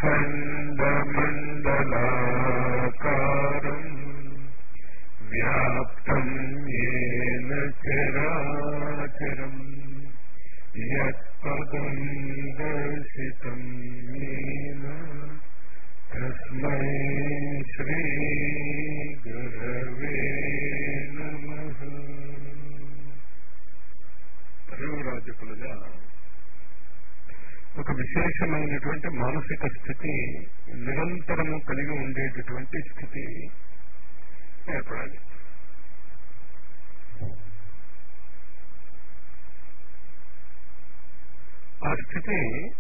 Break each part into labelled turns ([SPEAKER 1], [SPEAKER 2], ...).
[SPEAKER 1] अखण्डमण्डलाकारम् व्याप्तम् येन चराचरम् यत्पदम् दर्शितम् येन तस्मै श्रीगुरवे नमः పరివరాజకులుగా ఒక విశేషమైనటువంటి మానసిక స్థితి నిరంతరము కలిగి ఉండేటటువంటి స్థితి ఏర్పడాలి ఆ స్థితి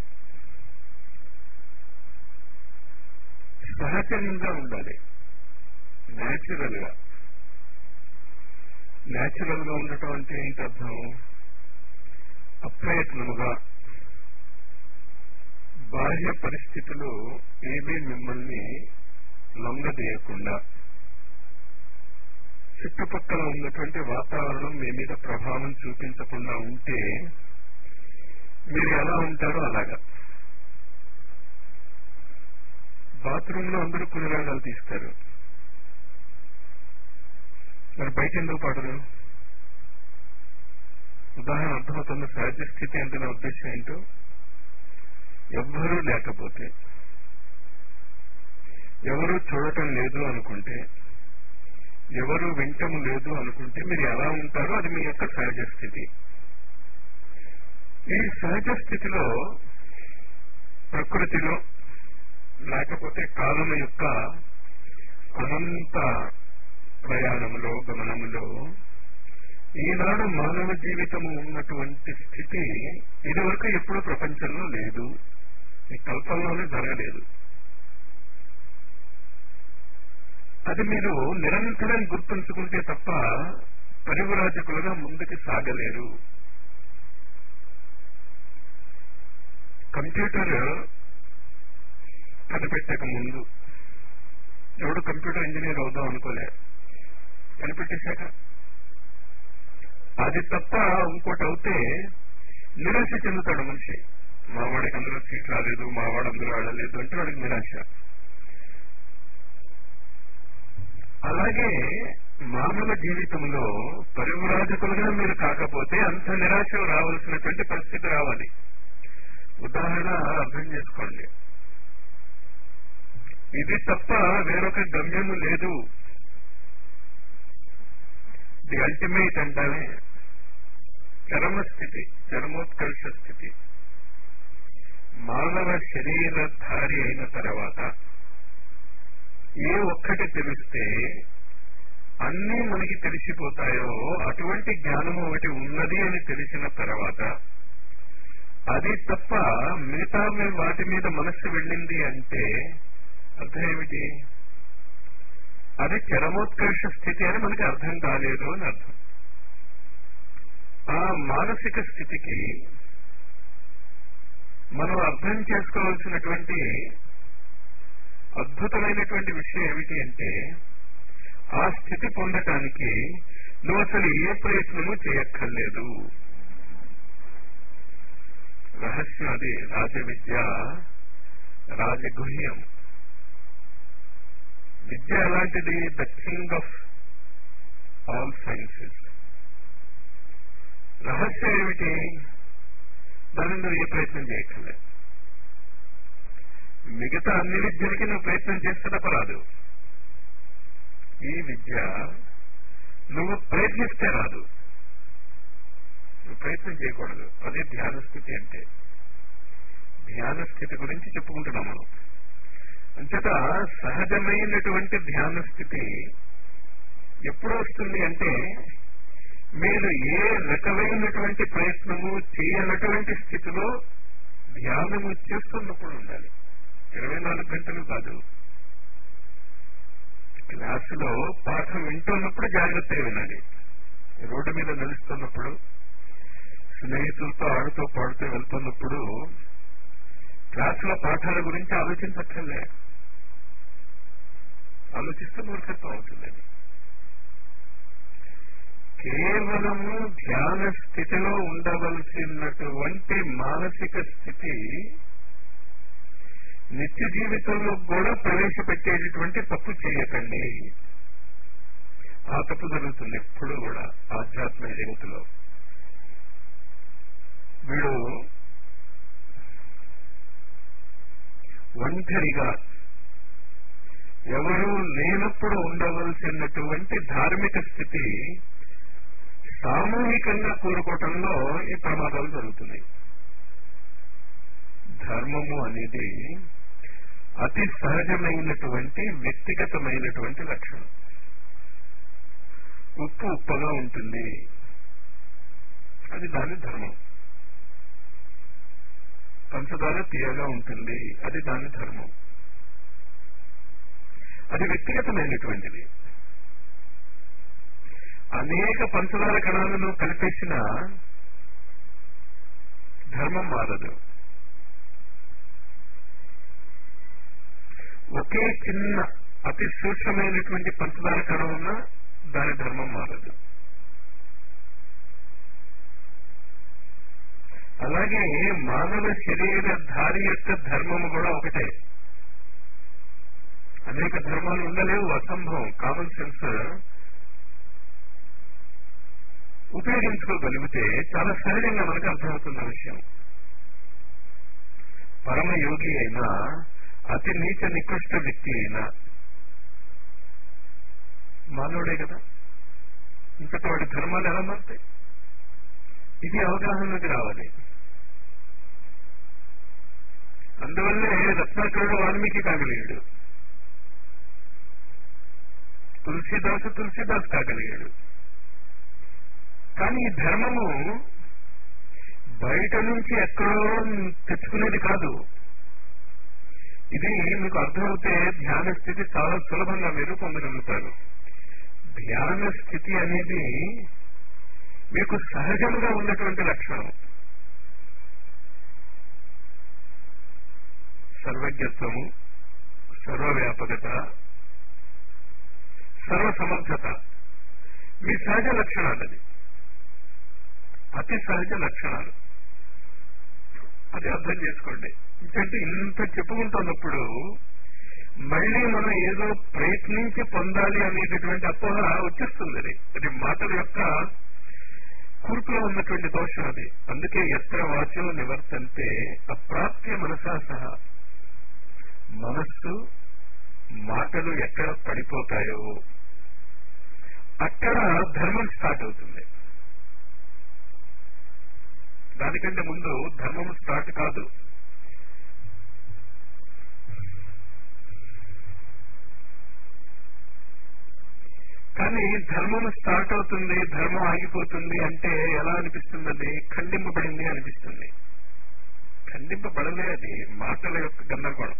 [SPEAKER 1] సహజంగా ఉండాలి న్యాచురల్ గా న్యాచురల్ గా ఉండటం అంటే ఏంటి అర్థం అప్రయత్నముగా బాహ్య పరిస్థితులు ఏమీ మిమ్మల్ని లొంగదీయకుండా చుట్టుపక్కల ఉన్నటువంటి వాతావరణం మీ మీద ప్రభావం చూపించకుండా ఉంటే మీరు ఎలా ఉంటారో అలాగా బాత్రూమ్ లో అందరూ పులిరాగాలు తీస్తారు మరి బయట ఎందుకు పడరు ఉదాహరణ అర్థమవుతున్న సహజ స్థితి అంటే నా ఉద్దేశం ఏంటో ఎవ్వరూ లేకపోతే ఎవరు చూడటం లేదు అనుకుంటే ఎవరు వింటము లేదు అనుకుంటే మీరు ఎలా ఉంటారో అది మీ యొక్క సహజ స్థితి ఈ సహజ స్థితిలో ప్రకృతిలో లేకపోతే కాలం యొక్క అనంత ప్రయాణములో గమనములో ఈనాడు మానవ జీవితము ఉన్నటువంటి స్థితి ఇదివరకు ఎప్పుడూ ప్రపంచంలో లేదు ఈ కల్పంలోనే జరగలేదు అది మీరు నిరంతరం గుర్తుంచుకుంటే తప్ప పరివరాజకులుగా ముందుకు సాగలేరు కంప్యూటర్ కనిపెట్టక ముందు ఎవడు కంప్యూటర్ ఇంజనీర్ అవుదాం అనుకోలే కనిపెట్టేశాక అది తప్ప ఇంకోటి అవుతే నిరాశ చెందుతాడు మనిషి మా వాడికి అందులో సీట్ రాలేదు మా వాడు అందులో ఆడలేదు అంటే వాడికి నిరాశ అలాగే మానవ జీవితంలో పరివరాజకులుగా మీరు కాకపోతే అంత నిరాశ రావాల్సినటువంటి పరిస్థితి రావాలి ఉదాహరణ అర్థం చేసుకోండి ఇది తప్ప వేరొక గమ్యము లేదు ది అల్టిమేట్ అంటానే చరమ స్థితి చరమోత్కర్ష స్థితి మానవ శరీరధారి అయిన తర్వాత ఏ ఒక్కటి తెలిస్తే అన్నీ మనకి తెలిసిపోతాయో అటువంటి జ్ఞానము ఒకటి ఉన్నది అని తెలిసిన తర్వాత అది తప్ప మిగతా వాటి మీద మనస్సు వెళ్ళింది అంటే అర్థం ఏమిటి అది చరమోత్కర్ష స్థితి అని మనకి అర్థం కాలేదు అని అర్థం ఆ మానసిక స్థితికి మనం అర్థం చేసుకోవాల్సినటువంటి అద్భుతమైనటువంటి విషయం ఏమిటి అంటే ఆ స్థితి పొందటానికి నువ్వు అసలు ఏ ప్రయత్నము చేయక్కర్లేదు రహస్యం అది రాజ విద్య రాజగుహ్యం విద్య ఎలాంటిది the king of all sciences రహస్యం ఏమిటి దాన్ని నువ్వు ఏ ప్రయత్నం చేయక్కర్లే మిగతా అన్ని విద్యలకి నువ్వు ప్రయత్నం చేస్తే తప్ప రాదు ఈ విద్య నువ్వు ప్రయత్నిస్తే రాదు నువ్వు ప్రయత్నం చేయకూడదు అదే ధ్యాన స్థితి అంటే ధ్యాన స్థితి గురించి చెప్పుకుంటున్నాం మనం అంచేత సహజమైనటువంటి ధ్యాన స్థితి ఎప్పుడు వస్తుంది అంటే మీరు ఏ రకమైనటువంటి ప్రయత్నము చేయనటువంటి స్థితిలో ధ్యానము చేస్తున్నప్పుడు ఉండాలి ఇరవై నాలుగు గంటలు కాదు క్లాసులో పాఠం వింటున్నప్పుడు జాగ్రత్తగా వినాలి రోడ్డు మీద నడుస్తున్నప్పుడు స్నేహితులతో ఆడుతూ పాడుతూ వెళ్తున్నప్పుడు క్లాసులో పాఠాల గురించి ఆలోచించక్కర్లే ఆలోచిస్తే మూర్ఖత్వం అవుతుందని కేవలము ధ్యాన స్థితిలో ఉండవలసినటువంటి మానసిక స్థితి నిత్య జీవితంలో కూడా ప్రవేశపెట్టేటటువంటి తప్పు చేయకండి ఆ తప్పు జరుగుతుంది ఎప్పుడు కూడా ఆధ్యాత్మిక జగత్తులో వీడు ఒంటరిగా ఎవరు లేనప్పుడు ఉండవలసినటువంటి ధార్మిక స్థితి సామూహికంగా కోరుకోవటంలో ఈ ప్రమాదాలు జరుగుతున్నాయి ధర్మము అనేది అతి సహజమైనటువంటి వ్యక్తిగతమైనటువంటి లక్షణం ఉప్పు ఉప్పగా ఉంటుంది అది దాని ధర్మం పంచదార తీయగా ఉంటుంది అది దాని ధర్మం అది వ్యక్తిగతమైనటువంటిది అనేక పంచదార కణాలను కలిపేసిన ధర్మం మారదు ఒకే చిన్న అతి సూక్ష్మమైనటువంటి పంచదార కణం ఉన్న దాని ధర్మం మారదు అలాగే మానవ శరీరధారి యొక్క ధర్మము కూడా ఒకటే అనేక ధర్మాలు ఉండలేవు అసంభవం కామన్ సెన్స్ ఉపయోగించుకోగలిగితే చాలా సహజంగా మనకు అర్థమవుతున్న విషయం పరమ యోగి అయినా అతి నీచ నికృష్ట వ్యక్తి అయినా మానవుడే కదా ఇంతటి వాడి ధర్మాలు ఎలా మారుతాయి ఇది అవగాహనలోకి రావాలి అందువల్లే రత్నాకరుడు వాల్మీకి కాగలిగాడు తులసిదాసు తులసిదాస్ కాగలిగాడు కానీ ఈ ధర్మము బయట నుంచి ఎక్కడో తెచ్చుకునేది కాదు ఇది మీకు అర్థమవుతే ధ్యాన స్థితి చాలా సులభంగా మీరు పొందగలుగుతారు ధ్యాన స్థితి అనేది మీకు సహజంగా ఉన్నటువంటి లక్షణం సర్వజ్ఞత్వము సర్వవ్యాపకత సర్వసమర్థత మీ సహజ లక్షణాలు అది అతి సహజ లక్షణాలు అది అర్థం చేసుకోండి ఎందుకంటే ఇంత చెప్పుకుంటున్నప్పుడు మళ్ళీ మనం ఏదో ప్రయత్నించి పొందాలి అనేటటువంటి అపోహ వచ్చేస్తుంది అది అది మాటల యొక్క కూర్పులో ఉన్నటువంటి దోషం అది అందుకే ఎత్ర వాచో నివర్తంతే అప్రాప్య మనసా సహా మనస్సు మాటలు ఎక్కడ పడిపోతాయో అక్కడ ధర్మం స్టార్ట్ అవుతుంది దానికంటే ముందు ధర్మం స్టార్ట్ కాదు కానీ ధర్మం స్టార్ట్ అవుతుంది ధర్మం ఆగిపోతుంది అంటే ఎలా అనిపిస్తుంది అది ఖండింపబడింది అనిపిస్తుంది ఖండింపబడలే అది మాటల యొక్క గందరగోళం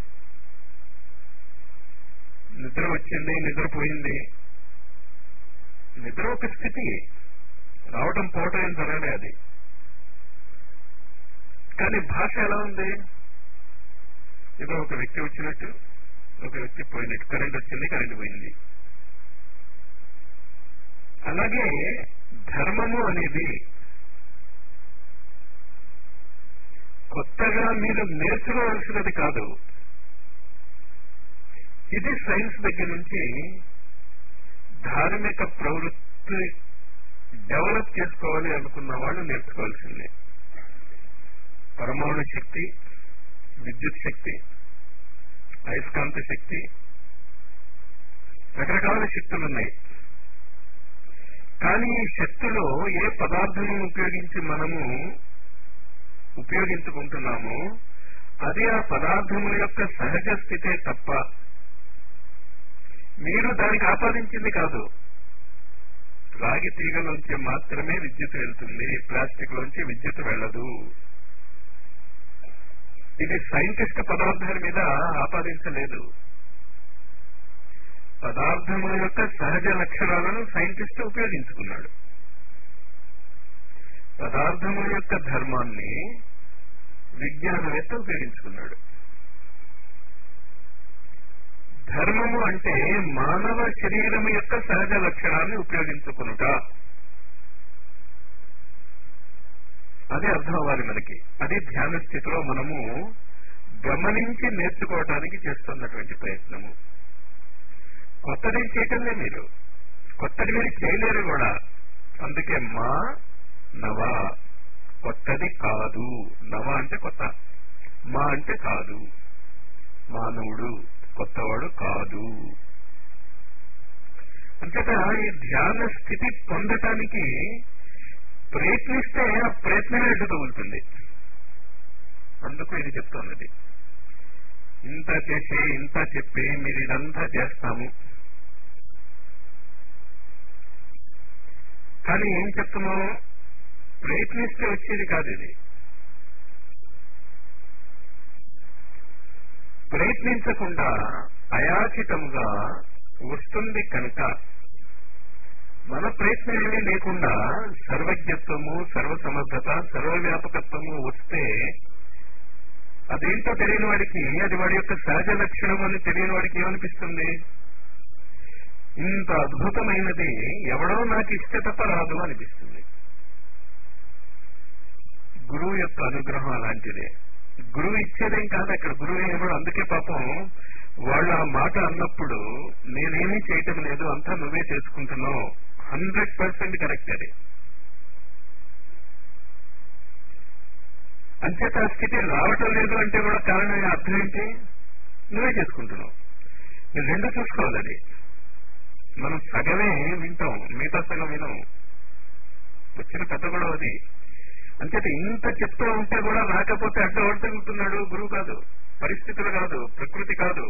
[SPEAKER 1] నిద్ర వచ్చింది నిద్రపోయింది నిద్ర ఒక స్థితి రావటం పోవటం ఏం జరగలే అది కానీ భాష ఎలా ఉంది ఏదో ఒక వ్యక్తి వచ్చినట్టు ఒక వ్యక్తి పోయినట్టు కరెంట్ వచ్చింది కరెంట్ పోయింది అలాగే ధర్మము అనేది కొత్తగా మీరు నేర్చుకోవాల్సినది కాదు ఇది సైన్స్ దగ్గర నుంచి ధార్మిక ప్రవృత్తి డెవలప్ చేసుకోవాలి అనుకున్న వాళ్ళు నేర్చుకోవాల్సిందే పరమాణు శక్తి విద్యుత్ శక్తి అయస్కాంత శక్తి రకరకాల శక్తులు ఉన్నాయి కానీ ఈ శక్తిలో ఏ పదార్థము ఉపయోగించి మనము ఉపయోగించుకుంటున్నామో అది ఆ పదార్థముల యొక్క సహజ స్థితే తప్ప మీరు దానికి ఆపాదించింది కాదు రాగి తీగలోంచి మాత్రమే విద్యుత్ వెళ్తుంది ప్లాస్టిక్ లోంచి విద్యుత్ వెళ్ళదు ఇది సైంటిస్ట్ పదార్థాల మీద ఆపాదించలేదు పదార్థముల యొక్క సహజ లక్షణాలను సైంటిస్ట్ ఉపయోగించుకున్నాడు పదార్థముల యొక్క ధర్మాన్ని విజ్ఞానవేత్త ఉపయోగించుకున్నాడు ధర్మము అంటే మానవ శరీరము యొక్క సహజ లక్షణాన్ని ఉపయోగించుకునుట అది అర్థం అవ్వాలి మనకి అది ధ్యాన స్థితిలో మనము గమనించి నేర్చుకోవటానికి చేస్తున్నటువంటి ప్రయత్నము కొత్తది చేయటంలే మీరు కొత్తది మీరు చేయలేరు కూడా అందుకే మా నవ కొత్తది కాదు నవ అంటే కొత్త మా అంటే కాదు మానవుడు కొత్తవాడు కాదు అంతేత ఈ ధ్యాన స్థితి పొందటానికి ప్రయత్నిస్తే ఆ ప్రయత్నమే అడ్డు తగులుతుంది అందుకు ఇది చెప్తున్నది ఇంత చేసి ఇంత చెప్పి మీరు ఇదంతా చేస్తాము కానీ ఏం చెప్తున్నాం ప్రయత్నిస్తే వచ్చేది కాదు ఇది ప్రయత్నించకుండా అయాచితముగా వస్తుంది కనుక మన ప్రయత్నం ఏమీ లేకుండా సర్వజ్ఞత్వము సర్వసమర్థత సర్వవ్యాపకత్వము వస్తే అదేంటో తెలియని వాడికి అది వాడి యొక్క సహజ లక్షణం అని తెలియని వాడికి ఏమనిపిస్తుంది ఇంత అద్భుతమైనది ఎవడో నాకు ఇస్తే తప్ప రాదు అనిపిస్తుంది గురువు యొక్క అనుగ్రహం అలాంటిదే గురువు ఇచ్చేదేం కాదు అక్కడ గురువు ఏమో అందుకే పాపం వాళ్ళు ఆ మాట అన్నప్పుడు నేనేమీ చేయటం లేదు అంతా నువ్వే చేసుకుంటున్నావు హండ్రెడ్ పర్సెంట్ కరెక్ట్ అది అంచేత ఆ స్థితి రావటం లేదు అంటే కూడా కారణం అర్థం ఏంటి నువ్వే చేసుకుంటున్నావు నువ్వు రెండు చూసుకోవాలి అది మనం సగమే వింటాం మిగతా సగం వినం వచ్చిన పెద్ద కూడా అది అంచేత ఇంత చెప్తూ ఉంటే కూడా రాకపోతే అడ్డు ఎవరు తగ్గుతున్నాడు గురువు కాదు పరిస్థితులు కాదు ప్రకృతి కాదు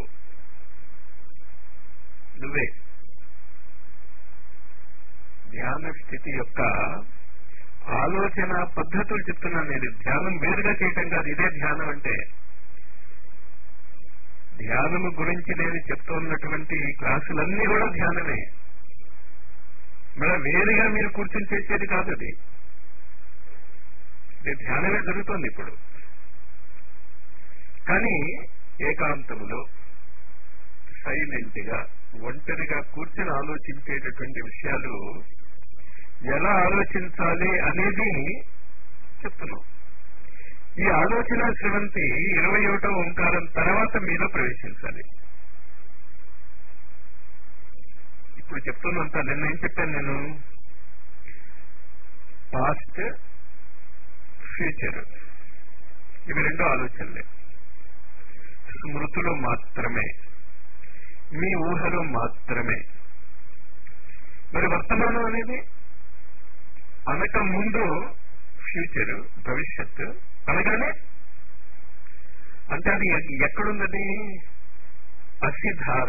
[SPEAKER 1] నువ్వే ధ్యాన స్థితి యొక్క ఆలోచన పద్ధతులు చెప్తున్నాను నేను ధ్యానం వేరుగా చేయటం కాదు ఇదే ధ్యానం అంటే ధ్యానము గురించి నేను చెప్తున్నటువంటి క్లాసులన్నీ కూడా ధ్యానమే మళ్ళీ వేరుగా మీరు కూర్చొని చేసేది కాదు అది ఇది ధ్యానమే జరుగుతోంది ఇప్పుడు కానీ ఏకాంతములో సైలెంట్ గా ఒంటరిగా కూర్చొని ఆలోచించేటటువంటి విషయాలు ఎలా ఆలోచించాలి అనేది చెప్తున్నాం ఈ ఆలోచన శ్రవంతి ఇరవై ఒకటో ఓంకారం తర్వాత మీలో ప్రవేశించాలి ఇప్పుడు చెప్తున్నంత నిన్న ఏం చెప్పాను నేను పాస్ట్ ఫ్యూచర్ ఇవి రెండు ఆలోచనలే స్మృతులు మాత్రమే మీ ఊహలో మాత్రమే మరి వర్తమానం అనేది అనక ముందు ఫ్యూచర్ భవిష్యత్తు అనగానే అంటే అది ఎ- ఎక్కడున్నది అసిధార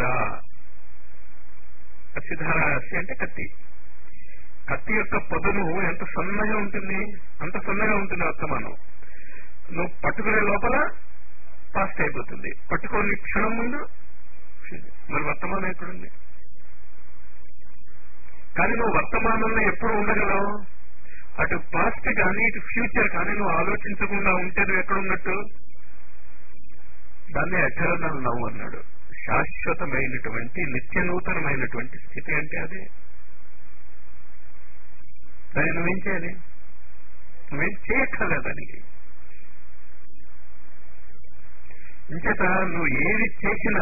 [SPEAKER 1] అసిధార అసి అంటే కత్తి కత్తి యొక్క పొదను ఎంత సన్నగా ఉంటుంది అంత సన్నగా ఉంటుంది వర్తమానం నువ్వు పట్టుకునే లోపల పాస్ట్ అయిపోతుంది పట్టుకోని క్షణం ముందు మరి వర్తమానం ఎక్కడుంది కానీ నువ్వు వర్తమానంలో ఎప్పుడు ఉండగలవు అటు పాస్ట్ కానీ ఇటు ఫ్యూచర్ కానీ నువ్వు ఆలోచించకుండా ఉంటే నువ్వు ఎక్కడున్నట్టు దాన్ని ఎటర్నల్ నవ్వు అన్నాడు శాశ్వతమైనటువంటి నిత్య నూతనమైనటువంటి స్థితి అంటే అదే దాన్ని నువ్వేం చేయాలి నువ్వేం చేయక్కర్లేదు దానికి ఇంచేత నువ్వు ఏది చేసినా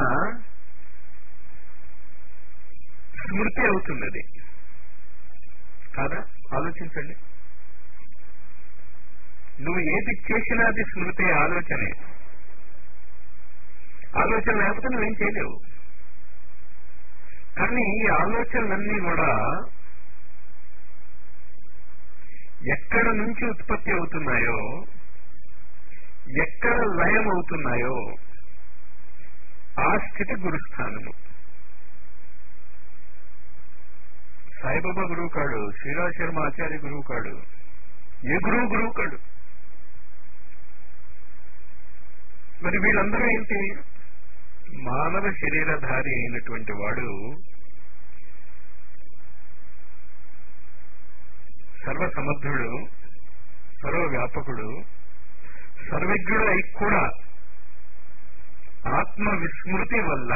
[SPEAKER 1] స్మృతి అవుతుంది అది కాదా ఆలోచించండి నువ్వు ఏది చేసినా అది స్మృతి ఆలోచనే ఆలోచన లేకపోతే నువ్వేం చేయలేవు కానీ ఈ ఆలోచనలన్నీ కూడా ఎక్కడ నుంచి ఉత్పత్తి అవుతున్నాయో ఎక్కడ లయం అవుతున్నాయో ఆ స్థితి గురుస్థానము సాయిబాబా గురువు కాడు శ్రీరాజ్ శర్మ ఆచార్య గురువు కాడు ఏ గురువు గురువు కాడు మరి వీళ్ళందరూ ఏంటి మానవ శరీరధారి అయినటువంటి వాడు సర్వసమర్థుడు సర్వవ్యాపకుడు సర్వజ్ఞుడు అయి కూడా ఆత్మ విస్మృతి వల్ల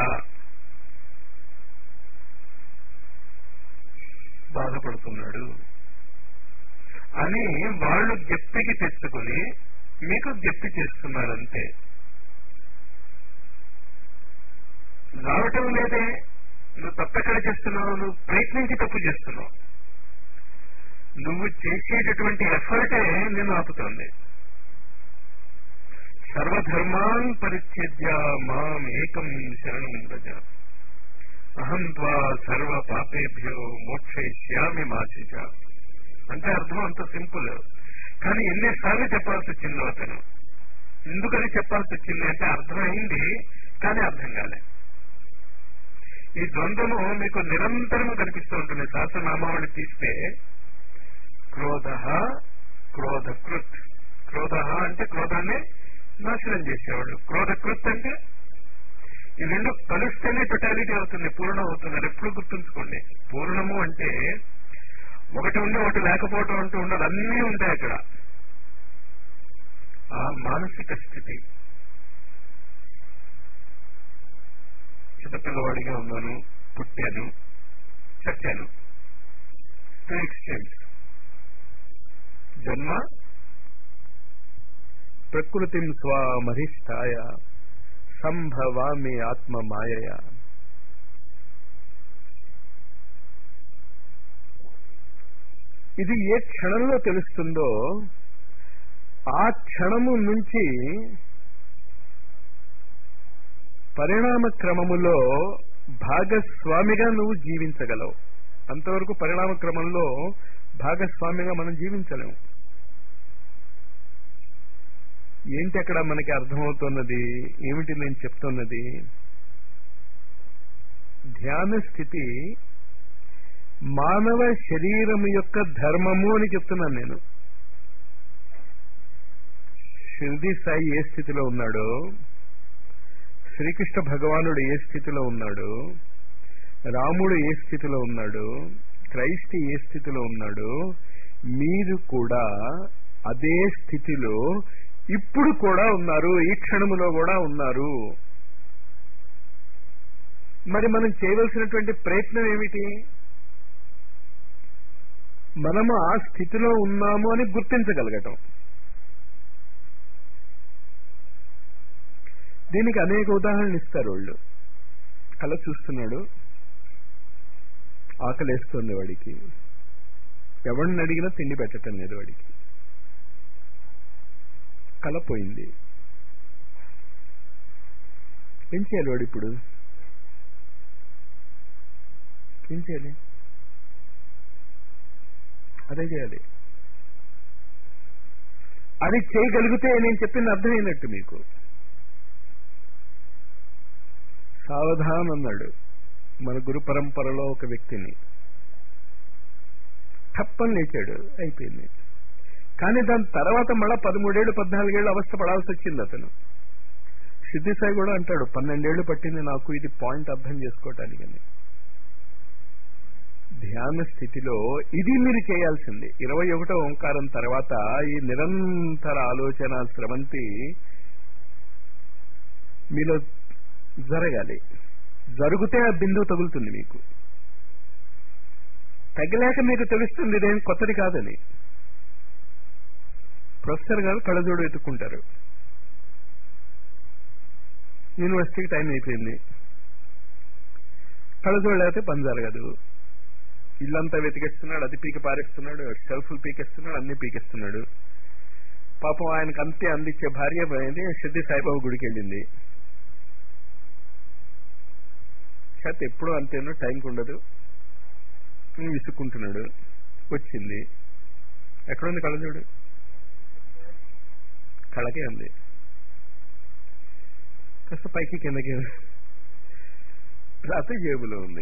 [SPEAKER 1] బాధపడుతున్నాడు అని వాళ్ళు గెప్పికి తెచ్చుకుని మీకు గెప్పి చేస్తున్నారంతే రావటం లేదే నువ్వు తప్పెక్కడ చేస్తున్నావు నువ్వు ప్రయత్నించి తప్పు చేస్తున్నావు నువ్వు చేసేటటువంటి ఎఫర్టే నేను ఆపుతోంది సర్వధర్మాన్ పరిత్యజ్య మాం ఏకం శరణం వ్రజ అహం త్వా సర్వ పాపేభ్యో మోక్షయిష్యామి మాసిచ అంటే అర్థం అంత సింపుల్ కానీ ఎన్నిసార్లు చెప్పాల్సి వచ్చిందో అతను ఎందుకని చెప్పాల్సి వచ్చింది అంటే అర్థమైంది కానీ అర్థం కాలే ఈ ద్వంద్వము మీకు నిరంతరము కనిపిస్తూ ఉంటుంది శాస్త్రనామావళి తీస్తే క్రోధ క్రోధకృత్ క్రోధ అంటే క్రోధాన్ని నాశనం చేసేవాడు క్రోధకృత్ అంటే ఈ రెండు కలిస్తేనే టొటాలిటీ అవుతుంది పూర్ణం అవుతుంది అది ఎప్పుడు గుర్తుంచుకోండి పూర్ణము అంటే ఒకటి ఉండి ఒకటి లేకపోవటం అంటూ ఉండదు అన్నీ ఉంటాయి అక్కడ ఆ మానసిక స్థితి చిన్నపిల్లవాడిగా ఉన్నాను పుట్టాను చచ్చాను టూ ఎక్స్చేంజ్ జన్మ
[SPEAKER 2] ప్రకృతిం స్వామధిష్టాయ సంభవామి ఆత్మ మాయయ ఇది ఏ క్షణంలో తెలుస్తుందో ఆ క్షణము నుంచి పరిణామ క్రమములో భాగస్వామిగా నువ్వు జీవించగలవు అంతవరకు పరిణామ క్రమంలో భాగస్వామిగా మనం జీవించలేము ఏంటి అక్కడ మనకి అర్థమవుతున్నది ఏమిటి నేను చెప్తున్నది ధ్యాన స్థితి మానవ శరీరం యొక్క ధర్మము అని చెప్తున్నాను నేను షిర్ది సాయి ఏ స్థితిలో ఉన్నాడో శ్రీకృష్ణ భగవానుడు ఏ స్థితిలో ఉన్నాడు రాముడు ఏ స్థితిలో ఉన్నాడు క్రైస్ట్ ఏ స్థితిలో ఉన్నాడు మీరు కూడా అదే స్థితిలో ఇప్పుడు కూడా ఉన్నారు ఈ క్షణములో కూడా ఉన్నారు మరి మనం చేయవలసినటువంటి ప్రయత్నం ఏమిటి మనము ఆ స్థితిలో ఉన్నాము అని గుర్తించగలగటం దీనికి అనేక ఉదాహరణలు ఇస్తారు వాళ్ళు కళ చూస్తున్నాడు ఆకలేస్తుంది వాడికి ఎవరిని అడిగినా తిండి పెట్టడం లేదు వాడికి కళ పోయింది ఏం చేయాలి వాడు ఇప్పుడు ఏం చేయాలి అదే చేయాలి అది చేయగలిగితే నేను చెప్పింది అర్థమైనట్టు మీకు సావధాన్ అన్నాడు మన గురు పరంపరలో ఒక వ్యక్తిని తప్పని లేచాడు అయిపోయింది కానీ దాని తర్వాత మళ్ళా పదమూడేళ్ళు పద్నాలుగేళ్ళు అవస్థ పడాల్సి వచ్చింది అతను సిద్ధిసాయి కూడా అంటాడు పన్నెండేళ్లు పట్టింది నాకు ఇది పాయింట్ అర్థం చేసుకోవటానికి అని ధ్యాన స్థితిలో ఇది మీరు చేయాల్సింది ఇరవై ఒకటో ఓంకారం తర్వాత ఈ నిరంతర ఆలోచన స్రవంతి మీలో జరగాలి జరిగితే ఆ బిందువు తగులుతుంది మీకు తగిలాక మీకు తెలుస్తుంది ఇదేం కొత్తది కాదని ప్రొఫెసర్ గారు కళ్ళజోడు ఎత్తుక్కుంటారు యూనివర్సిటీకి టైం అయిపోయింది కళ్ళజోడు లేకపోతే పని జరగదు ఇల్లంతా వెతికేస్తున్నాడు అది పీక పారేస్తున్నాడు షెల్ఫ్లు పీకేస్తున్నాడు అన్ని పీకేస్తున్నాడు పాపం ఆయనకు అంతే అందించే భార్య పోయింది సిద్ధి సాయిబాబు గుడికి వెళ్ళింది చేత ఎప్పుడూ అంతేనో టైంకి ఉండదు విసుక్కుంటున్నాడు వచ్చింది ఎక్కడుంది కళ్ళజోడు కళకే ఉంది కాస్త పైకి కిందకి రాత్రి జేబులో ఉంది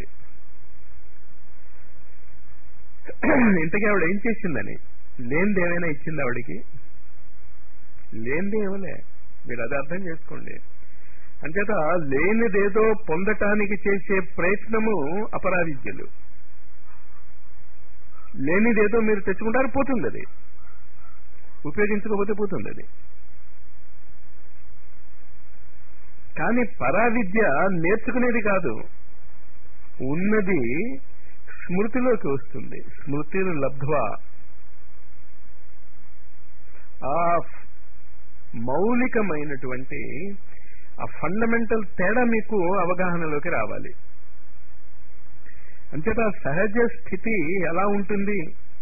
[SPEAKER 2] ఇంతకీ ఆవిడ ఏం చేసిందని లేనిది ఏమైనా ఇచ్చింది ఆవిడికి లేనిది ఏమలే మీరు అది అర్థం చేసుకోండి అంచేత లేనిదేదో పొందటానికి చేసే ప్రయత్నము అపరావిద్యలు లేనిదేదో మీరు తెచ్చుకుంటారు పోతుంది అది ఉపయోగించకపోతే పోతుంది అది కానీ పరావిద్య నేర్చుకునేది కాదు ఉన్నది స్మృతిలోకి వస్తుంది స్మృతిని లబ్ధ్వా ఆ మౌలికమైనటువంటి ఆ ఫండమెంటల్ తేడా మీకు అవగాహనలోకి రావాలి అంచేత ఆ సహజ స్థితి ఎలా ఉంటుంది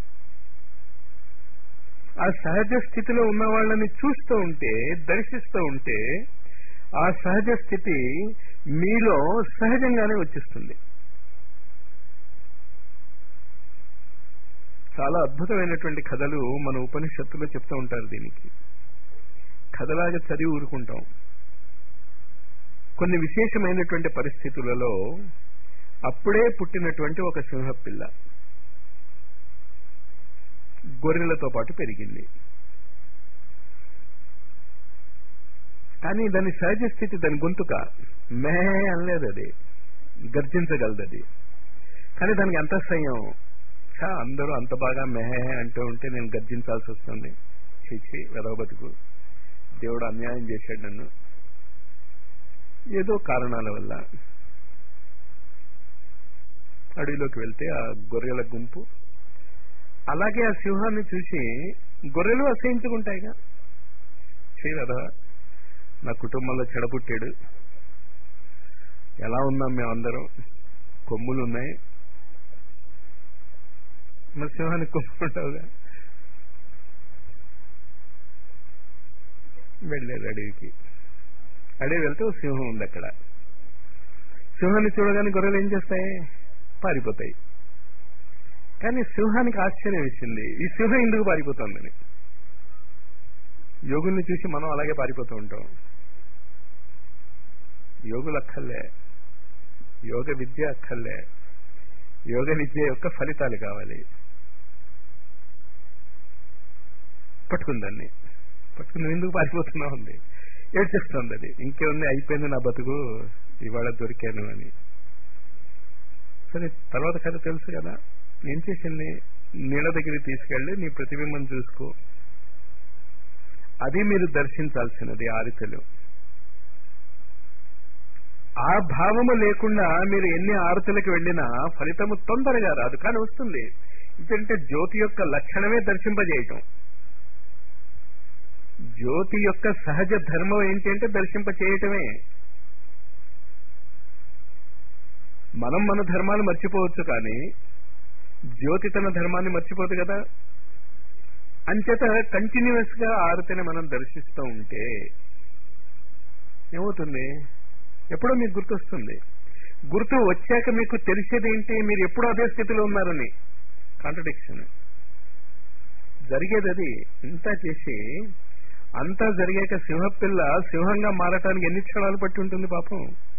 [SPEAKER 2] ఆ సహజ స్థితిలో ఉన్న వాళ్ళని చూస్తూ ఉంటే దర్శిస్తూ ఉంటే ఆ సహజ స్థితి మీలో సహజంగానే వచ్చేస్తుంది చాలా అద్భుతమైనటువంటి కథలు మన ఉపనిషత్తులో చెప్తూ ఉంటారు దీనికి కథలాగా చదివి ఊరుకుంటాం కొన్ని విశేషమైనటువంటి పరిస్థితులలో అప్పుడే పుట్టినటువంటి ఒక సింహపిల్ల గొర్రెలతో పాటు పెరిగింది కానీ దాని సహజ స్థితి దాని గొంతుక మే అనలేదు అది గర్జించగలదు అది కానీ దానికి ఎంత సయం ఛా అందరూ అంత బాగా మెహే అంటూ ఉంటే నేను గర్జించాల్సి వస్తుంది చీచి వెదవ బతుకు దేవుడు అన్యాయం చేశాడు నన్ను ఏదో కారణాల వల్ల అడవిలోకి వెళ్తే ఆ గొర్రెల గుంపు అలాగే ఆ సింహాన్ని చూసి గొర్రెలు అసహించుకుంటాయిగా చేయదా నా కుటుంబంలో చెడపుట్టాడు ఎలా ఉన్నాం మేమందరం కొమ్ములు ఉన్నాయి మరి సింహానికి కొమ్ముకుంటావుగా వెళ్ళారు అడవికి అడవి వెళ్తే ఓ సింహం ఉంది అక్కడ సింహాన్ని చూడగానే గొర్రెలు ఏం చేస్తాయి పారిపోతాయి కానీ సింహానికి ఆశ్చర్యం వేసింది ఈ సింహం ఎందుకు పారిపోతుందని యోగుల్ని చూసి మనం అలాగే పారిపోతూ ఉంటాం యోగులు అక్కర్లే యోగ విద్య అక్కర్లే యోగ విద్య యొక్క ఫలితాలు కావాలి పట్టుకుందాన్ని పట్టుకుని ఎందుకు పారిపోతున్నా ఉంది ఏడ్చేస్తుంది అది ఇంకేముంది అయిపోయింది నా బతుకు ఇవాళ దొరికాను అని సరే తర్వాత కథ తెలుసు కదా ఏం చేసింది నీళ్ళ దగ్గరికి తీసుకెళ్ళి నీ ప్రతిబింబం చూసుకో అది మీరు దర్శించాల్సినది ఆరితలు ఆ భావము లేకుండా మీరు ఎన్ని ఆరతులకు వెళ్ళినా ఫలితము తొందరగా రాదు కానీ వస్తుంది ఎందుకంటే జ్యోతి యొక్క లక్షణమే దర్శింపజేయటం జ్యోతి యొక్క సహజ ధర్మం ఏంటి అంటే దర్శింప చేయటమే మనం మన ధర్మాలు మర్చిపోవచ్చు కానీ జ్యోతి తన ధర్మాన్ని మర్చిపోదు కదా అంచేత కంటిన్యూస్ గా ఆరతిని మనం దర్శిస్తూ ఉంటే ఏమవుతుంది ఎప్పుడో మీకు గుర్తొస్తుంది గుర్తు వచ్చాక మీకు తెలిసేది ఏంటి మీరు ఎప్పుడో అదే స్థితిలో ఉన్నారని కాంట్రడిక్షన్ జరిగేది అది ఇంత చేసి అంతా జరిగాక సింహపిల్ల సింహంగా మారటానికి ఎన్ని క్షణాలు పట్టి ఉంటుంది పాపం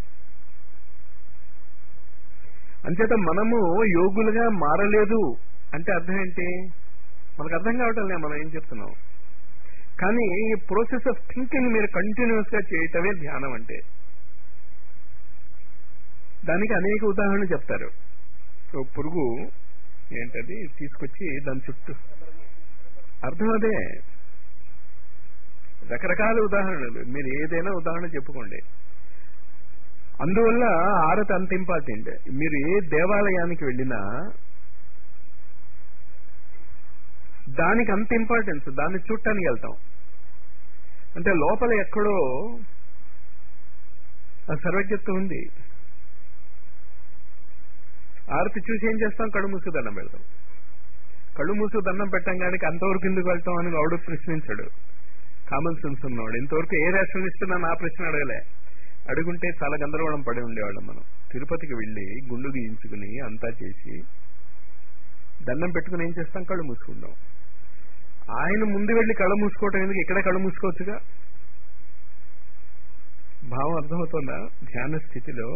[SPEAKER 2] అంచేత మనము యోగులుగా మారలేదు అంటే అర్థం ఏంటి మనకు అర్థం కావటం లే మనం ఏం చెప్తున్నాం కానీ ఈ ప్రోసెస్ ఆఫ్ థింకింగ్ మీరు కంటిన్యూస్ గా చేయటమే ధ్యానం అంటే దానికి అనేక ఉదాహరణలు చెప్తారు ఓ పురుగు ఏంటది తీసుకొచ్చి దాని చుట్టూ అర్థం అదే రకరకాల ఉదాహరణలు మీరు ఏదైనా ఉదాహరణ చెప్పుకోండి అందువల్ల ఆరతి అంత ఇంపార్టెంట్ మీరు ఏ దేవాలయానికి వెళ్ళినా దానికి అంత ఇంపార్టెన్స్ దాన్ని చూడటానికి వెళ్తాం అంటే లోపల ఎక్కడో ఆ సర్వజ్ఞత్వం ఉంది ఆరతి చూసి ఏం చేస్తాం కళ్ళు మూసు దండం పెడతాం కళ్ళు మూసు దండం పెట్టంగానే అంతవరకు ఎందుకు వెళ్తాం అని వాడు ప్రశ్నించాడు కామన్ సెన్స్ ఉన్నవాడు ఇంతవరకు ఏ రేషన్ ఇస్తున్నా నా ప్రశ్న అడగలే అడుగుంటే చాలా గందరగోళం పడి ఉండేవాళ్ళం మనం తిరుపతికి వెళ్ళి గుండు గీయించుకుని అంతా చేసి దండం పెట్టుకుని ఏం చేస్తాం కళ్ళు మూసుకుందాం ఆయన ముందు వెళ్ళి కళ్ళు మూసుకోవటం ఎందుకు ఇక్కడే కళ్ళు మూసుకోవచ్చుగా భావం అర్థమవుతుందా ధ్యాన స్థితిలో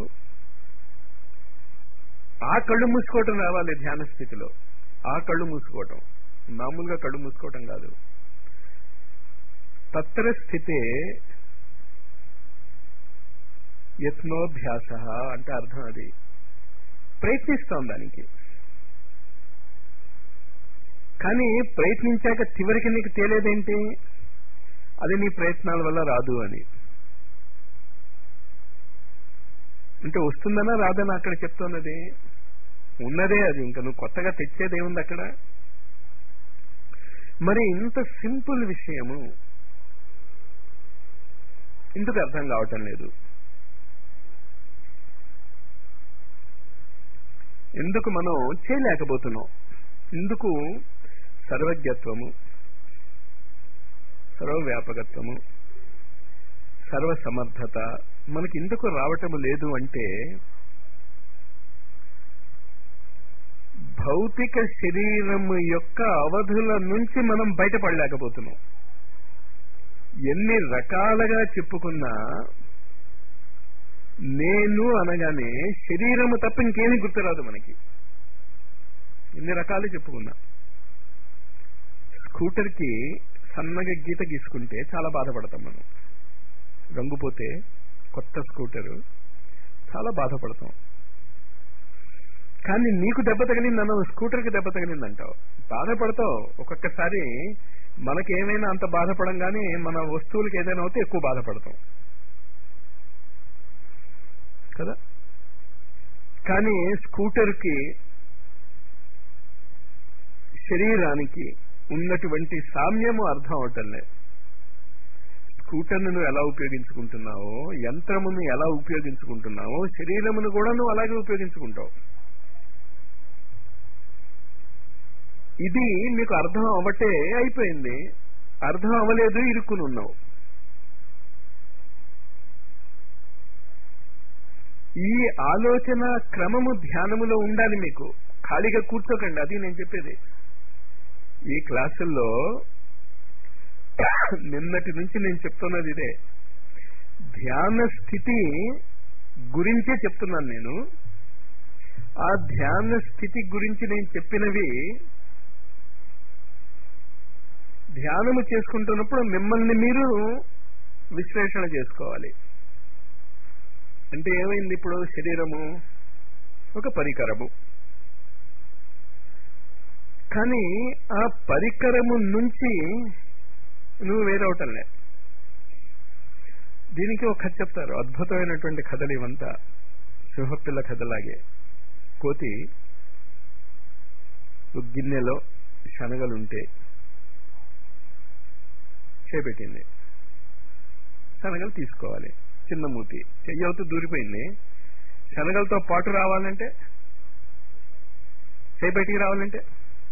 [SPEAKER 2] ఆ కళ్ళు మూసుకోవటం రావాలి ధ్యాన స్థితిలో ఆ కళ్ళు మూసుకోవటం మామూలుగా కళ్ళు మూసుకోవటం కాదు తత్ర స్థితే యత్నోభ్యాస అంటే అర్థం అది ప్రయత్నిస్తాం దానికి కానీ ప్రయత్నించాక చివరికి నీకు తేలేదేంటి అది నీ ప్రయత్నాల వల్ల రాదు అని అంటే వస్తుందనా రాదనా అక్కడ చెప్తున్నది ఉన్నదే అది ఇంకా నువ్వు కొత్తగా తెచ్చేదేముంది అక్కడ మరి ఇంత సింపుల్ విషయము ఎందుకు అర్థం కావటం లేదు ఎందుకు మనం చేయలేకపోతున్నాం ఎందుకు సర్వజ్ఞత్వము సర్వవ్యాపకత్వము సర్వ సమర్థత మనకి ఎందుకు రావటం లేదు అంటే భౌతిక శరీరము యొక్క అవధుల నుంచి మనం బయటపడలేకపోతున్నాం ఎన్ని రకాలుగా చెప్పుకున్నా నేను అనగానే శరీరము తప్ప ఇంకేమీ గుర్తురాదు మనకి ఎన్ని రకాలు చెప్పుకున్నా స్కూటర్కి సన్నగా గీత గీసుకుంటే చాలా బాధపడతాం మనం రంగుపోతే కొత్త స్కూటరు చాలా బాధపడతాం కానీ నీకు దెబ్బ తగిలింది అన్నావు స్కూటర్కి దెబ్బ తగిలింది అంటావు బాధపడతావు ఒక్కొక్కసారి మనకేమైనా అంత బాధపడంగానే మన వస్తువులకి ఏదైనా అవుతే ఎక్కువ బాధపడతాం కదా కానీ స్కూటర్కి శరీరానికి ఉన్నటువంటి సామ్యము అర్థం అవటంలే స్కూటర్ను నువ్వు ఎలా ఉపయోగించుకుంటున్నావో యంత్రమును ఎలా ఉపయోగించుకుంటున్నావో శరీరమును కూడా నువ్వు అలాగే ఉపయోగించుకుంటావు ఇది మీకు అర్థం అవ్వటే అయిపోయింది అర్థం అవ్వలేదు ఇరుక్కుని ఉన్నావు ఈ ఆలోచన క్రమము ధ్యానములో ఉండాలి మీకు ఖాళీగా కూర్చోకండి అది నేను చెప్పేది ఈ క్లాసుల్లో నిన్నటి నుంచి నేను చెప్తున్నది ఇదే ధ్యాన స్థితి గురించే చెప్తున్నాను నేను ఆ ధ్యాన స్థితి గురించి నేను చెప్పినవి ధ్యానము చేసుకుంటున్నప్పుడు మిమ్మల్ని మీరు విశ్లేషణ చేసుకోవాలి అంటే ఏమైంది ఇప్పుడు శరీరము ఒక పరికరము కానీ ఆ పరికరము నుంచి నువ్వు వేరవటంలే దీనికి ఒక కథ చెప్తారు అద్భుతమైనటువంటి కథలు ఇవంతా సింహపిల్ల కథలాగే కోతి ఒక గిన్నెలో శనగలుంటే చేపెట్టింది శనగలు తీసుకోవాలి చిన్న మూతి చెయ్యవుతూ దూరిపోయింది శనగలతో పాటు రావాలంటే చేయి బయటికి రావాలంటే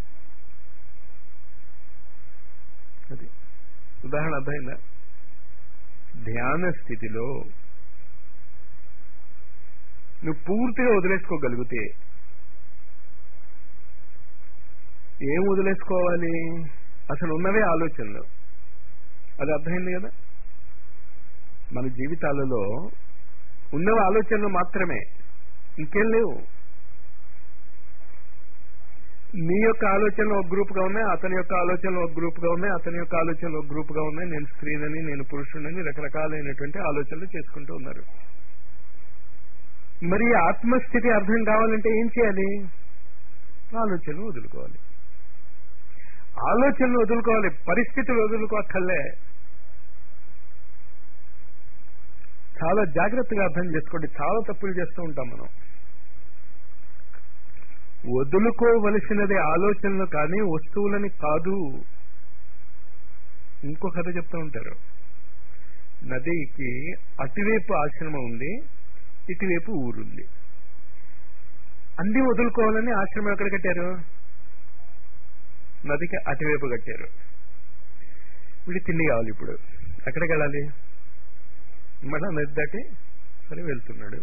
[SPEAKER 2] అది ఉదాహరణ అర్థమైందా ధ్యాన స్థితిలో నువ్వు పూర్తిగా వదిలేసుకోగలిగితే ఏం వదిలేసుకోవాలి అసలు ఉన్నవే ఆలోచనలు అది అర్థమైంది కదా మన జీవితాలలో ఉన్నవి ఆలోచనలు మాత్రమే ఇంకేం లేవు నీ యొక్క ఆలోచనలు ఒక గ్రూప్ గా ఉన్నాయి అతని యొక్క ఆలోచనలు ఒక గ్రూప్ గా ఉన్నాయి అతని యొక్క ఆలోచనలు ఒక గ్రూప్ గా ఉన్నాయి నేను స్త్రీనని నేను పురుషుడని రకరకాలైనటువంటి ఆలోచనలు చేసుకుంటూ ఉన్నారు మరి ఆత్మస్థితి అర్థం కావాలంటే ఏం చేయాలి ఆలోచనలు వదులుకోవాలి ఆలోచనలు వదులుకోవాలి పరిస్థితులు వదులుకోక్కర్లే చాలా జాగ్రత్తగా అర్థం చేసుకోండి చాలా తప్పులు చేస్తూ ఉంటాం మనం వదులుకోవలసినది ఆలోచనలు కానీ వస్తువులని కాదు ఇంకో కథ చెప్తూ ఉంటారు నదికి అటువైపు ఆశ్రమం ఉంది ఇటువైపు ఊరుంది అన్ని వదులుకోవాలని ఆశ్రమం ఎక్కడ కట్టారు నదికి అటువైపు కట్టారు వీడి తిండి కావాలి ఇప్పుడు ఎక్కడికి వెళ్ళాలి మళ్ళా నది దాటి సరే వెళ్తున్నాడు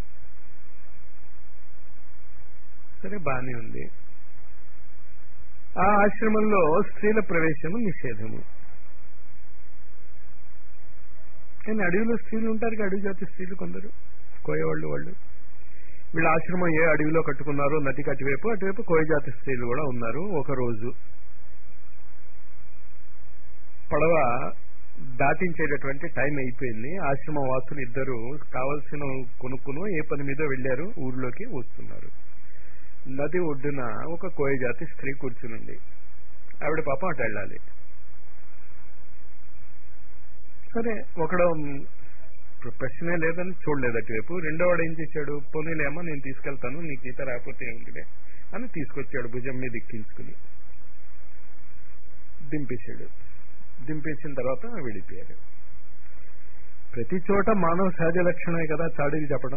[SPEAKER 2] సరే బానే ఉంది ఆ ఆశ్రమంలో స్త్రీల ప్రవేశము నిషేధము కానీ అడవిలో స్త్రీలు ఉంటారు అడవి జాతి స్త్రీలు కొందరు కోయవాళ్ళు వాళ్ళు వీళ్ళ ఆశ్రమం ఏ అడవిలో కట్టుకున్నారో నదికి అటువైపు అటువైపు కోయ జాతి స్త్రీలు కూడా ఉన్నారు ఒక రోజు పడవ దాటించేటటువంటి టైం అయిపోయింది ఆశ్రమ వాసులు ఇద్దరు కావలసిన కొనుక్కును ఏ పని మీద వెళ్లారు ఊర్లోకి వస్తున్నారు నది ఒడ్డున ఒక కోయ జాతి స్త్రీ కూర్చునుంది ఆవిడ పాపం అటు వెళ్ళాలి సరే ఒకడు ప్రశ్నే లేదని చూడలేదు అటువైపు రెండో వాడు ఏం చేశాడు పోనీలేమో నేను తీసుకెళ్తాను నీకు ఈత రాకపోతే ఏముందిలే అని తీసుకొచ్చాడు భుజం మీద ఎక్కించుకుని దింపేశాడు దింపేసిన తర్వాత వెళ్ళిపోయారు ప్రతి చోట మానవ సహజ లక్షణమే కదా చాడీలు చెప్పడం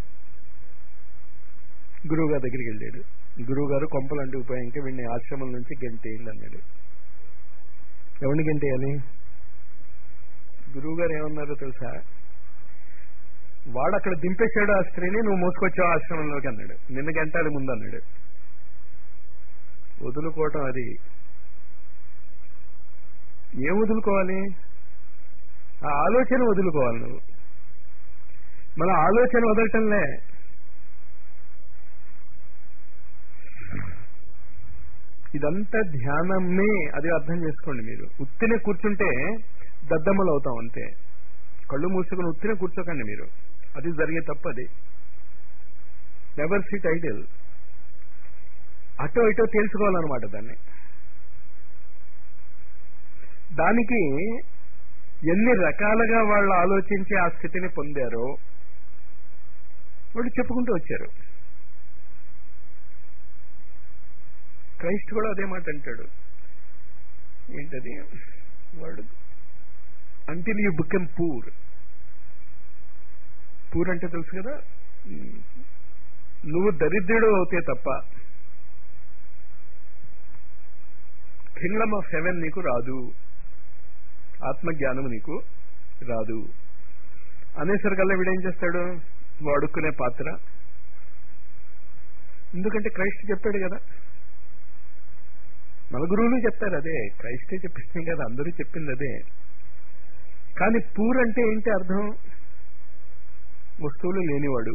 [SPEAKER 2] గురువు గారి దగ్గరికి వెళ్ళాడు గురువు గారు కొంపలు అంటుకుపోయాక వీడిని ఆశ్రమం నుంచి గెంటేయండి అన్నాడు ఎవరిని గెంటేయాలి గురువు గారు ఏమన్నారో తెలుసా వాడు అక్కడ దింపేశాడు ఆ స్త్రీని నువ్వు మోసుకొచ్చావు ఆశ్రమంలోకి అన్నాడు నిన్న గంటాలి ముందు అన్నాడు వదులుకోవటం అది ఏం వదులుకోవాలి ఆ ఆలోచన వదులుకోవాలి నువ్వు మన ఆలోచన వదలటంలే ఇదంతా ధ్యానమే అది అర్థం చేసుకోండి మీరు ఉత్తినే కూర్చుంటే దద్దమ్మలు అవుతాం అంతే కళ్ళు మూసుకుని ఉత్తినే కూర్చోకండి మీరు అది జరిగే తప్పు అది నెవర్ సిట్ ఐడియల్ అటో ఇటో తెలుసుకోవాలన్నమాట దాన్ని దానికి ఎన్ని రకాలుగా వాళ్ళు ఆలోచించి ఆ స్థితిని పొందారో వాళ్ళు చెప్పుకుంటూ వచ్చారు క్రైస్ట్ కూడా అదే మాట అంటాడు ఏంటది వాడు until you become poor poor అంటే తెలుసు కదా నువ్వు దరిద్రుడు అవుతే తప్ప కింగ్డమ్ ఆఫ్ హెవెన్ నీకు రాదు ఆత్మజ్ఞానం నీకు రాదు అనేసరికల్లా వీడేం చేస్తాడు వాడుకునే పాత్ర ఎందుకంటే క్రైస్ట్ చెప్పాడు కదా మన గురువులు చెప్తారు అదే క్రైస్టే చెప్పిస్తుంది కదా అందరూ చెప్పింది అదే కానీ పూర్ అంటే ఏంటి అర్థం వస్తువులు లేనివాడు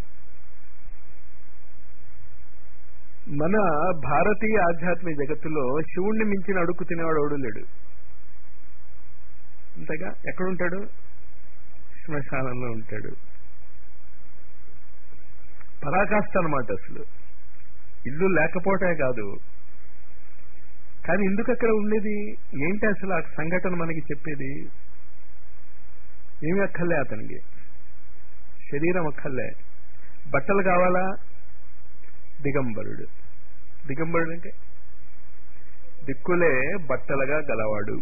[SPEAKER 2] మన భారతీయ ఆధ్యాత్మిక జగత్తులో శివుణ్ణి మించిన అడుక్కు తినేవాడు ఎవడు లేడు అంతేగా ఎక్కడుంటాడు శ్మశానంలో ఉంటాడు పరాకాష్ట అనమాట అసలు ఇల్లు లేకపోవటమే కాదు కానీ ఎందుకు అక్కడ ఉండేది ఏంటి అసలు ఆ సంఘటన మనకి చెప్పేది ఏమి అక్కర్లే అతనికి శరీరం అక్కర్లే బట్టలు కావాలా దిగంబరుడు దిగంబరుడు అంటే దిక్కులే బట్టలుగా గలవాడు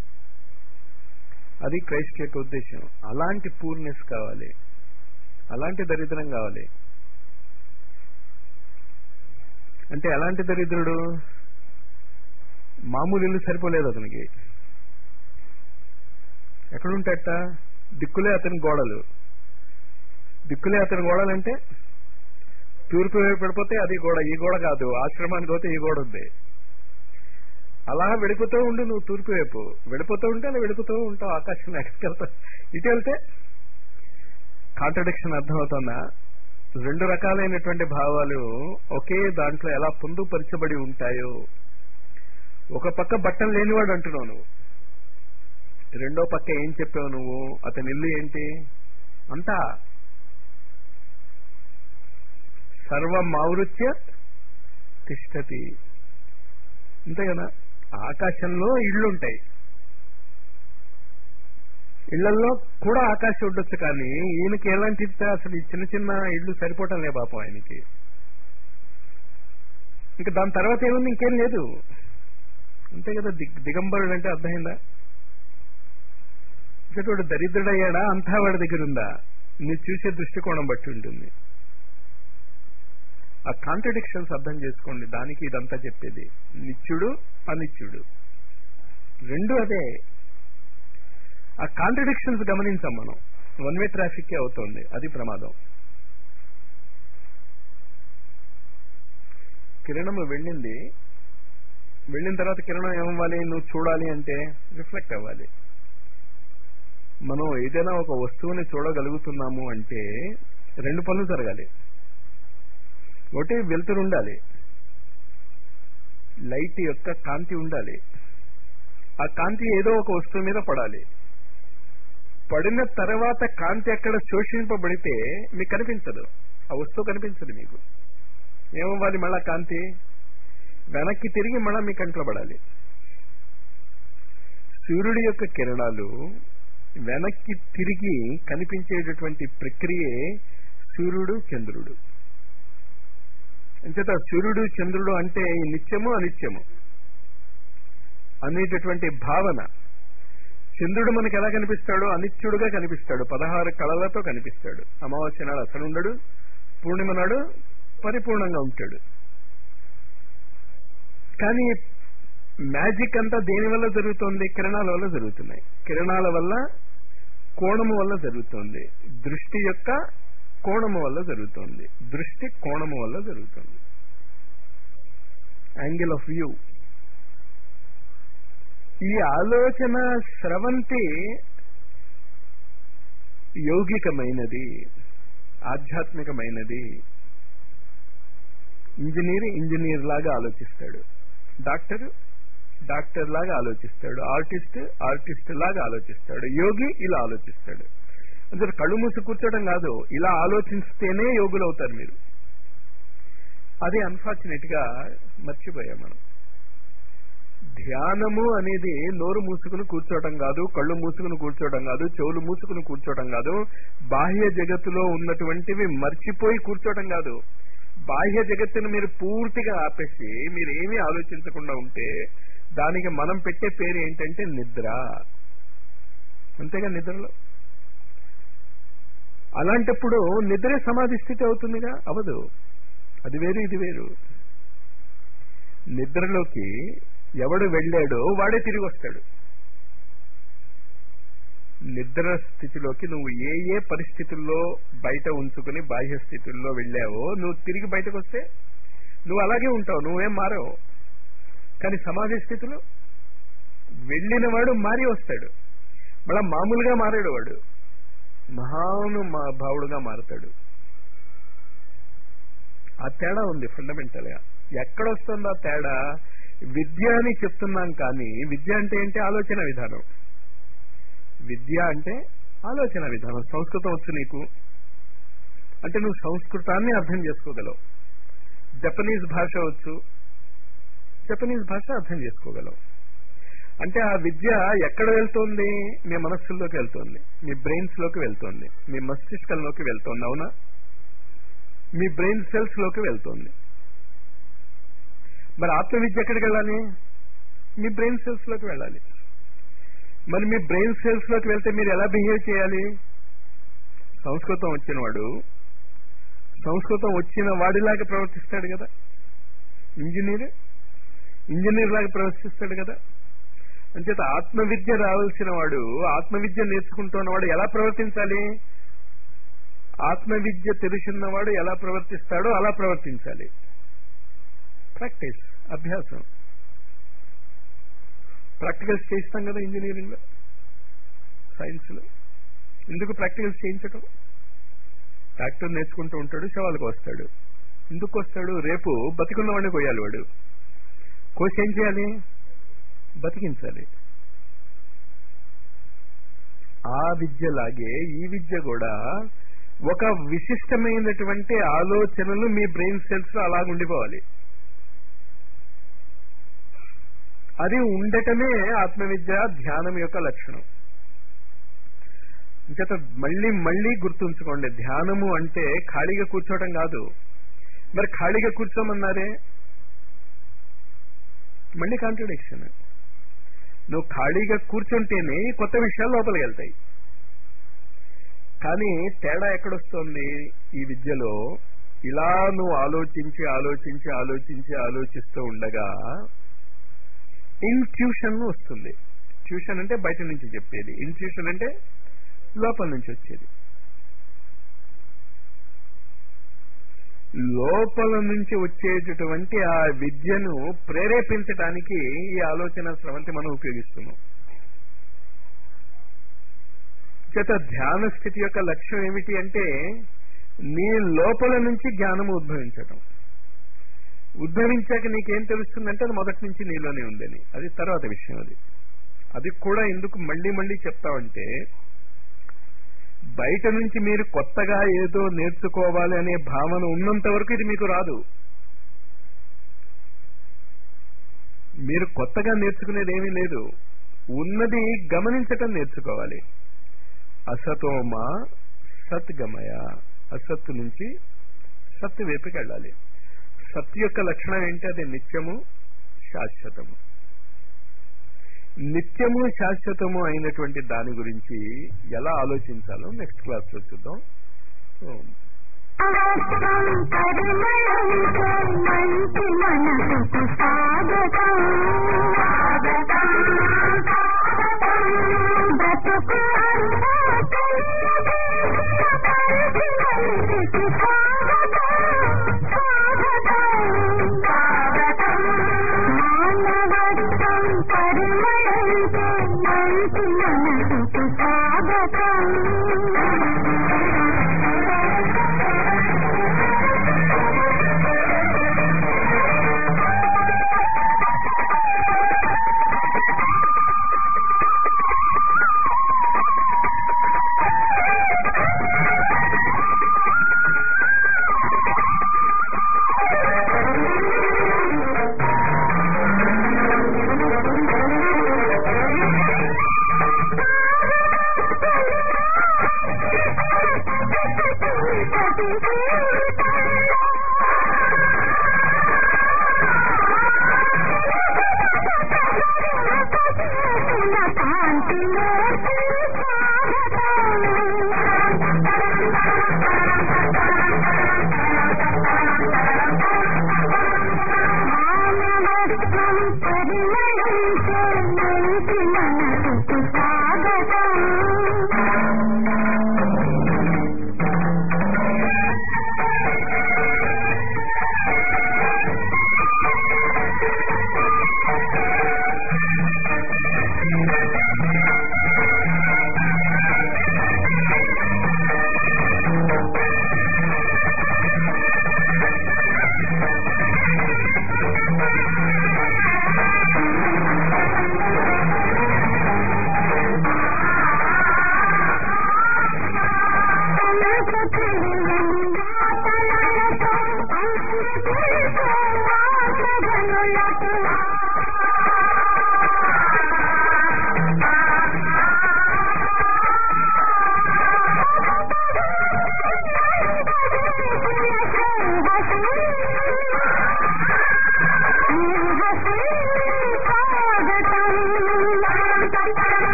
[SPEAKER 2] అది క్రైస్ట్ యొక్క ఉద్దేశం అలాంటి పూర్నెస్ కావాలి అలాంటి దరిద్రం కావాలి అంటే ఎలాంటి దరిద్రుడు మామూలు ఇల్లు సరిపోలేదు అతనికి ఎక్కడుంటాట దిక్కులే అతని గోడలు దిక్కులే అతని గోడలంటే తూర్పు వైపు పడిపోతే అది గోడ ఈ గోడ కాదు ఆశ్రమానికి పోతే ఈ గోడ ఉంది అలా వెళ్ళిపోతూ ఉండు నువ్వు తూర్పు వైపు వెళ్ళిపోతూ ఉంటే అలా వెళ్ళిపోతూ ఉంటావు ఆకాశం ఎక్కడికెళ్తావు ఇటు వెళ్తే కాంట్రడిక్షన్ అర్థమవుతుందా రెండు రకాలైనటువంటి భావాలు ఒకే దాంట్లో ఎలా పొందుపరచబడి ఉంటాయో ఒక పక్క బట్టలు లేనివాడు అంటున్నావు నువ్వు రెండో పక్క ఏం చెప్పావు నువ్వు అతని ఇల్లు ఏంటి అంతా సర్వమావృత్య తిష్టతి అంతే కదా ఆకాశంలో ఇళ్ళుంటాయి ఇళ్లలో కూడా ఆకాశం ఉండొచ్చు కానీ ఈయనకి ఎలాంటి అసలు ఈ చిన్న చిన్న ఇళ్ళు సరిపోవటం లే పాపం ఆయనకి ఇంకా దాని తర్వాత ఏముంది ఇంకేం లేదు అంతే కదా దిగ్ దిగంబరుడు అంటే అర్థమైందా వాడు దరిద్రుడయ్యాడా అంతా వాడి దగ్గర ఉందా మీరు చూసే దృష్టికోణం బట్టి ఉంటుంది ఆ కాంట్రడిక్షన్స్ అర్థం చేసుకోండి దానికి ఇదంతా చెప్పేది నిత్యుడు అనిత్యుడు రెండు అదే ఆ కాంట్రడిక్షన్స్ గమనించాం మనం వన్ వే ట్రాఫిక్ అవుతోంది అది ప్రమాదం కిరణము వెళ్ళింది వెళ్ళిన తర్వాత కిరణం ఏమవ్వాలి నువ్వు చూడాలి అంటే రిఫ్లెక్ట్ అవ్వాలి మనం ఏదైనా ఒక వస్తువుని చూడగలుగుతున్నాము అంటే రెండు పనులు జరగాలి ఒకటి వెలుతురు ఉండాలి లైట్ యొక్క కాంతి ఉండాలి ఆ కాంతి ఏదో ఒక వస్తువు మీద పడాలి పడిన తర్వాత కాంతి ఎక్కడ శోషింపబడితే మీకు కనిపించదు ఆ వస్తువు కనిపించదు మీకు ఏమవ్వాలి మళ్ళా కాంతి వెనక్కి తిరిగి మళ్ళా మీ కంట్లో పడాలి సూర్యుడి యొక్క కిరణాలు వెనక్కి తిరిగి కనిపించేటటువంటి ప్రక్రియే సూర్యుడు చంద్రుడు అంచేత సూర్యుడు చంద్రుడు అంటే ఈ నిత్యము అనిత్యము అనేటటువంటి భావన చంద్రుడు మనకి ఎలా కనిపిస్తాడు అనిత్యుడుగా కనిపిస్తాడు పదహారు కళలతో కనిపిస్తాడు అమావాస్య నాడు అసలు ఉండడు పూర్ణిమ నాడు పరిపూర్ణంగా ఉంటాడు కానీ మ్యాజిక్ అంతా దేని వల్ల జరుగుతోంది కిరణాల వల్ల జరుగుతున్నాయి కిరణాల వల్ల కోణము వల్ల జరుగుతోంది దృష్టి యొక్క కోణము వల్ల జరుగుతోంది దృష్టి కోణము వల్ల జరుగుతుంది యాంగిల్ ఆఫ్ వ్యూ ఈ ఆలోచన స్రవంతి యౌగికమైనది ఆధ్యాత్మికమైనది ఇంజనీర్ ఇంజనీర్ లాగా ఆలోచిస్తాడు డాక్టర్ డాక్టర్ లాగా ఆలోచిస్తాడు ఆర్టిస్ట్ ఆర్టిస్ట్ లాగా ఆలోచిస్తాడు యోగి ఇలా ఆలోచిస్తాడు అంటే కళ్ళు మూసి కూర్చోవడం కాదు ఇలా ఆలోచిస్తేనే యోగులు అవుతారు మీరు అది అన్ఫార్చునేట్ గా మర్చిపోయాం మనం ధ్యానము అనేది నోరు మూసుకుని కూర్చోవటం కాదు కళ్ళు మూసుకుని కూర్చోవటం కాదు చెవులు మూసుకుని కూర్చోవటం కాదు బాహ్య జగత్తులో ఉన్నటువంటివి మర్చిపోయి కూర్చోవటం కాదు బాహ్య జగత్తును మీరు పూర్తిగా ఆపేసి మీరు ఏమీ ఆలోచించకుండా ఉంటే దానికి మనం పెట్టే పేరు ఏంటంటే నిద్ర అంతేగా నిద్రలో అలాంటప్పుడు నిద్రే సమాధి స్థితి అవుతుందిగా అవదు అది వేరు ఇది వేరు నిద్రలోకి ఎవడు వెళ్ళాడో వాడే తిరిగి వస్తాడు నిద్ర స్థితిలోకి నువ్వు ఏ ఏ పరిస్థితుల్లో బయట ఉంచుకుని బాహ్య స్థితుల్లో వెళ్ళావో నువ్వు తిరిగి బయటకు వస్తే నువ్వు అలాగే ఉంటావు నువ్వేం మారవు కానీ సమాధి స్థితిలో వెళ్ళిన వాడు మారి వస్తాడు మళ్ళా మామూలుగా మారాడు వాడు మహాను మా భావుడుగా మారతాడు ఆ తేడా ఉంది ఫండమెంటల్ గా ఎక్కడొస్తుంది ఆ తేడా విద్య అని చెప్తున్నాం కానీ విద్య అంటే ఏంటి ఆలోచన విధానం విద్య అంటే ఆలోచన విధానం సంస్కృతం వచ్చు నీకు అంటే నువ్వు సంస్కృతాన్ని అర్థం చేసుకోగలవు జపనీస్ భాష వచ్చు జపనీస్ భాష అర్థం చేసుకోగలవు అంటే ఆ విద్య ఎక్కడ వెళ్తోంది మీ మనస్సుల్లోకి వెళ్తోంది మీ బ్రెయిన్స్ లోకి వెళ్తోంది మీ మస్తిష్కంలోకి వెళ్తోంది అవునా మీ బ్రెయిన్ సెల్స్ లోకి వెళ్తోంది మరి ఆత్మ విద్య ఎక్కడికి వెళ్ళాలి మీ బ్రెయిన్ సెల్స్ లోకి వెళ్ళాలి మరి మీ బ్రెయిన్ సెల్స్ లోకి వెళ్తే మీరు ఎలా బిహేవ్ చేయాలి సంస్కృతం వచ్చిన వాడు సంస్కృతం వచ్చిన వాడిలాగా ప్రవర్తిస్తాడు కదా ఇంజనీర్ ఇంజనీర్ లాగా ప్రవర్తిస్తాడు కదా అంచేత ఆత్మవిద్య రావాల్సిన వాడు ఆత్మవిద్య నేర్చుకుంటున్నవాడు ఎలా ప్రవర్తించాలి ఆత్మవిద్య తెలిసినవాడు ఎలా ప్రవర్తిస్తాడో అలా ప్రవర్తించాలి ప్రాక్టీస్ అభ్యాసం ప్రాక్టికల్స్ చేయిస్తాం కదా ఇంజనీరింగ్ లో సైన్స్ లో ఎందుకు ప్రాక్టికల్స్ చేయించటం ట్రాక్టర్ నేర్చుకుంటూ ఉంటాడు శవాలకు వస్తాడు ఎందుకు వస్తాడు రేపు బతికున్నవాడిని కొయ్యాలి వాడు కోసి ఏం చేయాలి బతికించాలి ఆ విద్యలాగే ఈ విద్య కూడా ఒక విశిష్టమైనటువంటి ఆలోచనలు మీ బ్రెయిన్ సెల్స్ లో అలాగుండిపోవాలి అది ఉండటమే ఆత్మవిద్య ధ్యానం యొక్క లక్షణం ఇంచేత మళ్ళీ మళ్ళీ గుర్తుంచుకోండి ధ్యానము అంటే ఖాళీగా కూర్చోవటం కాదు మరి ఖాళీగా కూర్చోమన్నారే మళ్ళీ కాంట్రడిక్షన్ నువ్వు ఖాళీగా కూర్చుంటేనే కొత్త విషయాలు లోపలికి వెళ్తాయి కానీ తేడా ఎక్కడొస్తుంది ఈ విద్యలో ఇలా నువ్వు ఆలోచించి ఆలోచించి ఆలోచించి ఆలోచిస్తూ ఉండగా ఇన్ట్యూషన్ వస్తుంది ట్యూషన్ అంటే బయట నుంచి చెప్పేది ఇన్ట్యూషన్ అంటే లోపల నుంచి వచ్చేది లోపల నుంచి వచ్చేటటువంటి ఆ విద్యను ప్రేరేపించడానికి ఈ ఆలోచన స్రవంతి మనం ఉపయోగిస్తున్నాం చేత ధ్యాన స్థితి యొక్క లక్ష్యం ఏమిటి అంటే నీ లోపల నుంచి జ్ఞానం ఉద్భవించటం ఉద్భవించాక నీకేం తెలుస్తుందంటే అది మొదటి నుంచి నీలోనే ఉందని అది తర్వాత విషయం అది అది కూడా ఎందుకు మళ్ళీ మళ్ళీ చెప్తామంటే బయట నుంచి మీరు కొత్తగా ఏదో నేర్చుకోవాలి అనే భావన ఉన్నంత వరకు ఇది మీకు రాదు మీరు కొత్తగా నేర్చుకునేది ఏమీ లేదు ఉన్నది గమనించటం నేర్చుకోవాలి అసతోమ సత్గమయ అసత్తు నుంచి సత్తు వైపుకి వెళ్ళాలి సత్తు యొక్క లక్షణం ఏంటి అది నిత్యము శాశ్వతము నిత్యము శాశ్వతము అయినటువంటి దాని గురించి ఎలా ఆలోచించాలో నెక్స్ట్ క్లాస్ లో చూద్దాం ఓం.
[SPEAKER 3] స్వాగతం పరిమళంతో మంచి మనసుకు స్వాగతం స్వాగతం స్వాగతం బ్రతుకు